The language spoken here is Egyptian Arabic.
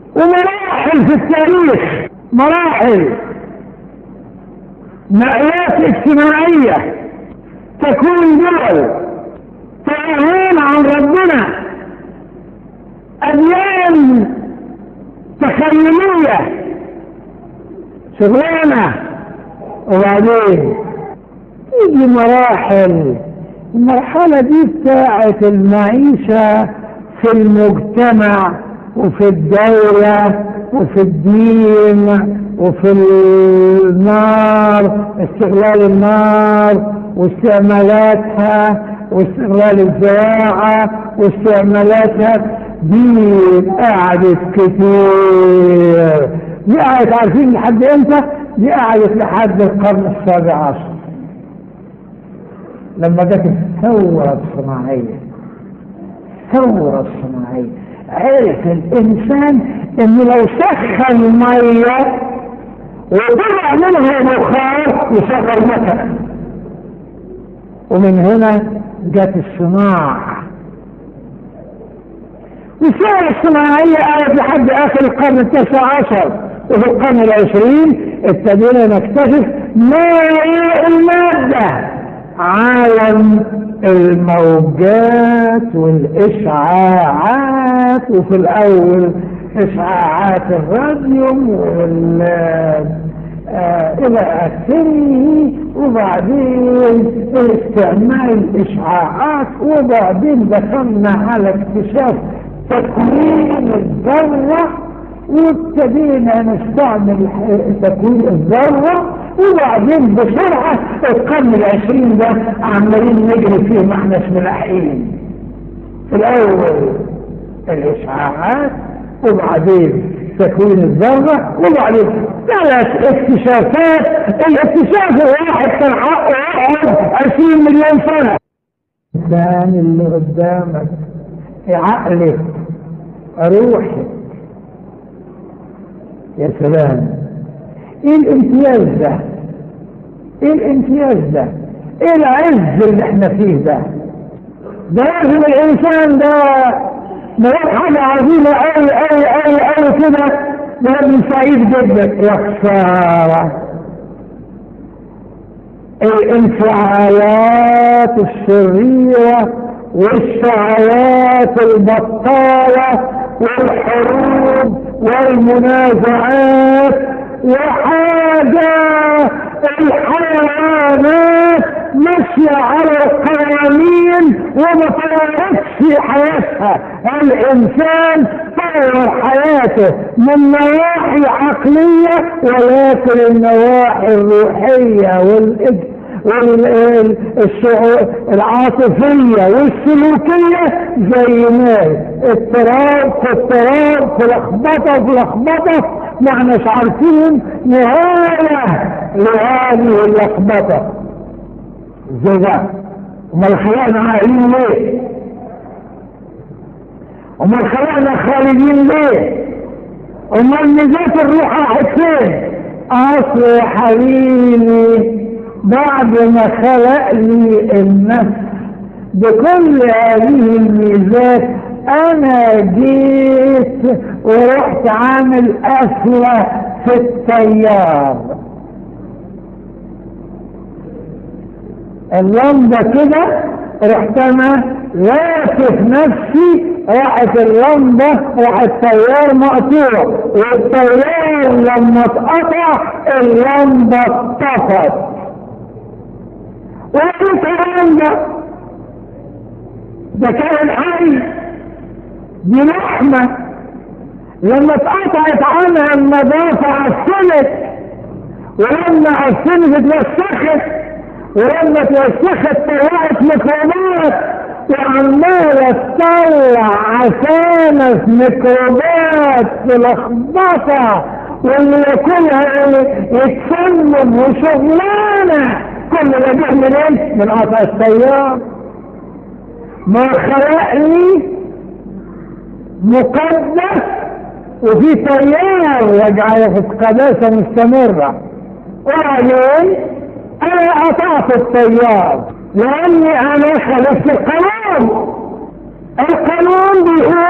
ومراحل في التاريخ مراحل مآلات اجتماعية تكون دول تعلمون عن ربنا أديان تخيلية شغلانة وبعدين تيجي مراحل المرحلة دي بتاعت المعيشة في المجتمع وفي الدولة وفي الدين وفي النار استغلال النار واستعمالاتها واستغلال الزراعة واستعمالاتها دي قعدت كتير دي قعدت عارفين لحد امتى؟ دي قعدت لحد القرن السابع عشر لما جت الثورة الصناعية الثورة الصناعية عرف الإنسان إنه لو سخن مية وطلع منها بخار يشغل مكنة ومن هنا جت الصناعة والثورة الصناعية قعدت لحد آخر القرن التاسع عشر وفي القرن العشرين ابتدينا نكتشف ما هي المادة عالم الموجات والإشعاعات وفي الأول إشعاعات الراديوم وال آه إلى آخره وبعدين استعمال الإشعاعات وبعدين دخلنا على اكتشاف تكوين الذرة وابتدينا نستعمل تكوين الذرة وبعدين بسرعة القرن العشرين ده عمالين نجري فيه ما احناش ملاحقين في الأول الإشعاعات وبعدين تكوين الذرة وبعدين ثلاث اكتشافات الاكتشاف الواحد كان حقه يقعد 20 مليون سنة الإنسان اللي قدامك عقلك روحك يا سلام ايه الامتياز ده ايه الامتياز ده ايه العز اللي احنا فيه ده ده لازم الانسان ده ما حاجة عظيمة أوي أوي أوي أوي كده ده من سعيد جدا يا خسارة الانفعالات الشريرة والشعارات البطالة والحروب والمنازعات وحاجة الحيوانات ماشية على القوانين وما طورتش في حياتها الإنسان طور حياته من نواحي عقلية ولكن النواحي الروحية والإجتماعية العاطفية والسلوكية زي ما اضطراب في اضطراب في لخبطة في لخبطة ما احناش عارفين نهاية لهذه اللخبطة زي ده امال خلقنا عاقلين ليه؟ امال خلقنا خالدين ليه؟ امال نجاة الروح راحت فين؟ اصل يا حبيبي بعد ما خلق لي النفس بكل هذه الميزات انا جيت ورحت عامل قفلة في التيار اللمبة كده رحت انا لافف نفسي راحت اللمبة راح التيار مقطوع والتيار لما اتقطع اللمبة اتطفت وايه الكلام ده ده كان حي دي لحمة لما اتقطعت عنها النظافة عفنت ولما عفنت اتوسخت ولما اتوسخت طلعت ميكروبات وعمالة تطلع عفانة في ميكروبات في لخبطة واللي ياكلها يتسمم وشغلانة كل ده جه منين؟ من قطع السيارة ما خلقني مقدس وفي تيار يجعل في قداسة مستمرة وبعدين انا قطعت التيار لاني انا خلفت القانون القانون بيقول